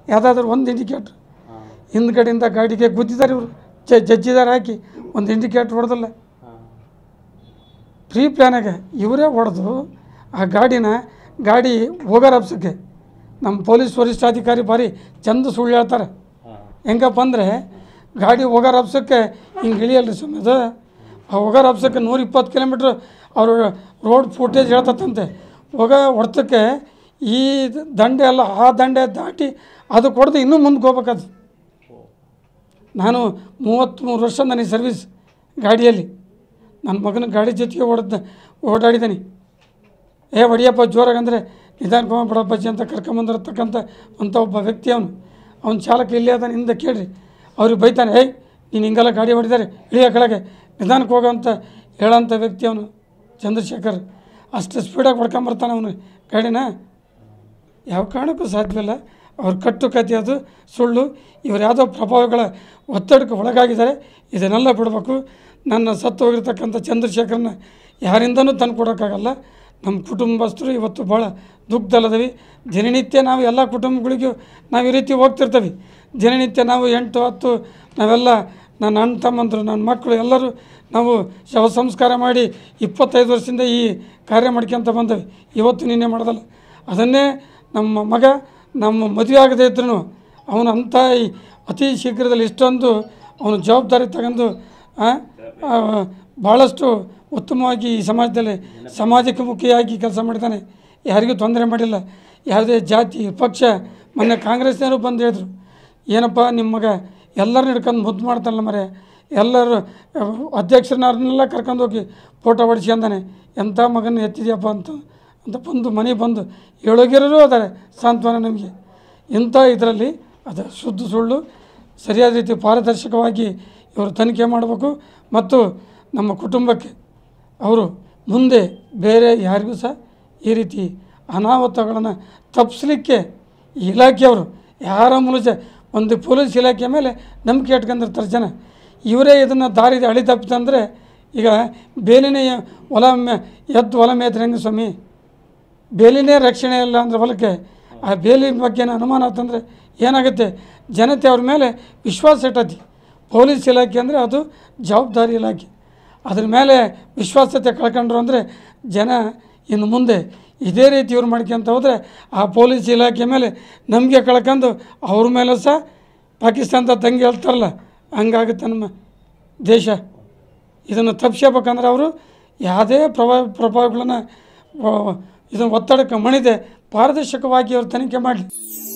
ಯಾವುದಾದ್ರೂ ಒಂದು ಇಂಡಿಕೇಟ್ರ್ ಹಿಂದ್ಗಡೆಯಿಂದ ಗಾಡಿಗೆ ಗುದ್ದಿದ್ದಾರೆ ಇವರು ಜಜ್ಜಿದಾರೆ ಹಾಕಿ ಒಂದು ಇಂಡಿಕೇಟ್ರ್ ಹೊಡೆದಿಲ್ಲ ಪ್ರೀ ಪ್ಲ್ಯಾನಾಗೆ ಇವರೇ ಹೊಡೆದು ಆ ಗಾಡಿನ ಗಾಡಿ ಹೋಗೋರ ಹಬ್ಸಕ್ಕೆ ನಮ್ಮ ಪೊಲೀಸ್ ವರಿಷ್ಠಾಧಿಕಾರಿ ಭಾರಿ ಚಂದ ಸುಳ್ಳು ಹೇಳ್ತಾರೆ ಹೆಂಗಪ್ಪ ಅಂದರೆ ಗಾಡಿ ಹೋಗೋರ ಹಬ್ಸಕ್ಕೆ ಹಿಂಗೆ ಇಳಿಯಲ್ರಿ ಸ್ವಾಮಿ ಅದು ಆ ಹೋಗೋರ ಹಬ್ಸಕ್ಕೆ ನೂರ ಇಪ್ಪತ್ತು ಕಿಲೋಮೀಟ್ರ್ ಅವರು ರೋಡ್ ಫುಟೇಜ್ ಹೇಳ್ತತ್ತಂತೆ ಹೋಗೋ ಹೊಡ್ತಕ್ಕೆ ಈ ದಂಡೆ ಅಲ್ಲ ಆ ದಂಡೆ ದಾಟಿ ಅದು ಕೊಡ್ದು ಇನ್ನೂ ಮುಂದೆ ಹೋಗ್ಬೇಕದು ನಾನು ಮೂವತ್ತ್ಮೂರು ವರ್ಷ ನನಗೆ ಸರ್ವಿಸ್ ಗಾಡಿಯಲ್ಲಿ ನನ್ನ ಮಗನ ಗಾಡಿ ಜೊತೆಗೆ ಓಡದ ಓಡಾಡಿದ್ದೀನಿ ಏ ಹೊಡಿಯಪ್ಪ ಜೋರಾಗಿ ಅಂದರೆ ನಿಧಾನಕ್ಕೆ ಬಿಡಪ್ಪಜ್ಜಿ ಅಂತ ಕರ್ಕೊಂಬಂದಿರತಕ್ಕಂಥ ಅಂಥ ಒಬ್ಬ ವ್ಯಕ್ತಿ ಅವನು ಅವ್ನ ಚಾಲಕ ಇಲ್ಲೇ ಅದಾನೆ ಹಿಂದೆ ಕೇಳ್ರಿ ಅವ್ರಿಗೆ ಬೈತಾನೆ ಏಯ್ ನೀನು ಹಿಂಗೆಲ್ಲ ಗಾಡಿ ಹೊಡಿತಾರೆ ಇಳಿಯೋ ಕೆಳಗೆ ನಿಧಾನಕ್ಕೆ ಹೋಗೋ ಅಂತ ಹೇಳೋಂಥ ವ್ಯಕ್ತಿ ಅವನು ಚಂದ್ರಶೇಖರ್ ಅಷ್ಟು ಸ್ಪೀಡಾಗಿ ಹೊಡ್ಕೊಂಬರ್ತಾನೆ ಅವನು ಗಾಡಿನ ಯಾವ ಕಾರಣಕ್ಕೂ ಸಾಧ್ಯವಿಲ್ಲ ಅವ್ರ ಕಟ್ಟು ಕತೆ ಅದು ಸುಳ್ಳು ಇವರು ಯಾವುದೋ ಪ್ರಭಾವಗಳ ಒತ್ತಡಕ್ಕೆ ಒಳಗಾಗಿದ್ದಾರೆ ಇದನ್ನೆಲ್ಲ ಬಿಡಬೇಕು ನನ್ನ ಸತ್ತು ಹೋಗಿರ್ತಕ್ಕಂಥ ಚಂದ್ರಶೇಖರನ್ನ ಯಾರಿಂದನೂ ತಂದು ಕೊಡೋಕ್ಕಾಗಲ್ಲ ನಮ್ಮ ಕುಟುಂಬಸ್ಥರು ಇವತ್ತು ಭಾಳ ದುಃಖದಲ್ಲದವಿ ದಿನನಿತ್ಯ ನಾವು ಎಲ್ಲ ಕುಟುಂಬಗಳಿಗೂ ನಾವು ಈ ರೀತಿ ಹೋಗ್ತಿರ್ತೀವಿ ದಿನನಿತ್ಯ ನಾವು ಎಂಟು ಹತ್ತು ನಾವೆಲ್ಲ ನನ್ನ ಅಣ್ಣ ತಮ್ಮಂದರು ನನ್ನ ಮಕ್ಕಳು ಎಲ್ಲರೂ ನಾವು ಶವ ಸಂಸ್ಕಾರ ಮಾಡಿ ಇಪ್ಪತ್ತೈದು ವರ್ಷದಿಂದ ಈ ಕಾರ್ಯ ಮಾಡ್ಕೊಂತ ಬಂದವಿ ಇವತ್ತು ನಿನ್ನೆ ಮಾಡೋದಲ್ಲ ಅದನ್ನೇ ನಮ್ಮ ಮಗ ನಮ್ಮ ಮದುವೆ ಆಗದೇ ಇದ್ರೂ ಅವನು ಅಂಥ ಈ ಅತಿ ಶೀಘ್ರದಲ್ಲಿ ಇಷ್ಟೊಂದು ಅವನು ಜವಾಬ್ದಾರಿ ತಗೊಂಡು ಆ, ಆ, ಭಾಳಷ್ಟು ಉತ್ತಮವಾಗಿ ಈ ಸಮಾಜದಲ್ಲಿ ಸಮಾಜಕ್ಕೆ ಮುಖಿಯಾಗಿ ಕೆಲಸ ಮಾಡಿದ್ದಾನೆ ಯಾರಿಗೂ ತೊಂದರೆ ಮಾಡಿಲ್ಲ ಯಾವುದೇ ಜಾತಿ ಪಕ್ಷ ಮೊನ್ನೆ ಕಾಂಗ್ರೆಸ್ನವರು ಬಂದು ಹೇಳಿದ್ರು ಏನಪ್ಪ ನಿಮ್ಮ ಮಗ ಎಲ್ಲರನ್ನ ಹಿಡ್ಕೊಂಡು ಮುದ್ದು ಮಾಡ್ತಾನಲ್ಲ ಮರೆ ಎಲ್ಲರೂ ಅಧ್ಯಕ್ಷರನ್ನೆಲ್ಲ ಕರ್ಕೊಂಡು ಹೋಗಿ ಫೋಟೋ ಹೊಡಿಸ್ಕೊಂಡಾನೆ ಎಂಥ ಮಗನ ಎತ್ತಿದ್ಯಪ್ಪ ಅಂತ ಅಂತ ಬಂದು ಮನೆಗೆ ಬಂದು ಹೇಳೋಗಿರೋರು ಅದಾರೆ ಸಾಂತ್ವನ ನಮಗೆ ಇಂಥ ಇದರಲ್ಲಿ ಅದು ಶುದ್ಧ ಸುಳ್ಳು ಸರಿಯಾದ ರೀತಿ ಪಾರದರ್ಶಕವಾಗಿ ಇವರು ತನಿಖೆ ಮಾಡಬೇಕು ಮತ್ತು ನಮ್ಮ ಕುಟುಂಬಕ್ಕೆ ಅವರು ಮುಂದೆ ಬೇರೆ ಯಾರಿಗೂ ಸಹ ಈ ರೀತಿ ಅನಾಹುತಗಳನ್ನು ತಪ್ಪಿಸ್ಲಿಕ್ಕೆ ಈ ಇಲಾಖೆಯವರು ಯಾರ ಮೂಲಕ ಒಂದು ಪೊಲೀಸ್ ಇಲಾಖೆ ಮೇಲೆ ನಂಬಿಕೆ ಇಟ್ಕೊಂಡಿರ್ತಾರೆ ಜನ ಇವರೇ ಇದನ್ನು ದಾರಿ ಹಳಿ ತಪ್ಪಿತಂದರೆ ಈಗ ಬೇಲಿನೇ ಹೊಲ ಮೇ ಎದ್ದು ಹೊಲ ಮೇಯ್ತಾರೆ ಹೆಂಗೆ ಸ್ವಾಮಿ ಬೇಲಿನೇ ರಕ್ಷಣೆ ಇಲ್ಲ ಅಂದರೆ ಹೊಲಕ್ಕೆ ಆ ಬೇಲಿ ಬಗ್ಗೆ ಅನುಮಾನ ಆತಂದರೆ ಏನಾಗುತ್ತೆ ಜನತೆ ಅವ್ರ ಮೇಲೆ ವಿಶ್ವಾಸ ಇಟ್ಟತಿ ಪೊಲೀಸ್ ಇಲಾಖೆ ಅಂದರೆ ಅದು ಜವಾಬ್ದಾರಿ ಇಲಾಖೆ ಅದ್ರ ಮೇಲೆ ವಿಶ್ವಾಸತೆ ಕಳ್ಕೊಂಡ್ರು ಅಂದರೆ ಜನ ಇನ್ನು ಮುಂದೆ ಇದೇ ರೀತಿ ಇವ್ರು ಮಾಡ್ಕೊಂತ ಹೋದರೆ ಆ ಪೊಲೀಸ್ ಇಲಾಖೆ ಮೇಲೆ ನಂಬಿಕೆ ಕಳ್ಕೊಂಡು ಅವ್ರ ಮೇಲೆ ಸಹ ಪಾಕಿಸ್ತಾನದ ತಂಗಿ ಹೇಳ್ತಾರಲ್ಲ ಹಂಗಾಗುತ್ತೆ ನಮ್ಮ ದೇಶ ಇದನ್ನು ತಪ್ಪಿಸ್ಕೋಬೇಕಂದ್ರೆ ಅವರು ಯಾವುದೇ ಪ್ರಭಾವ ಪ್ರಭಾವಗಳನ್ನು ಇದನ್ನು ಒತ್ತಡಕ್ಕೆ ಮಣಿದೆ ಪಾರದರ್ಶಕವಾಗಿ ಅವರು ತನಿಖೆ ಮಾಡಲಿ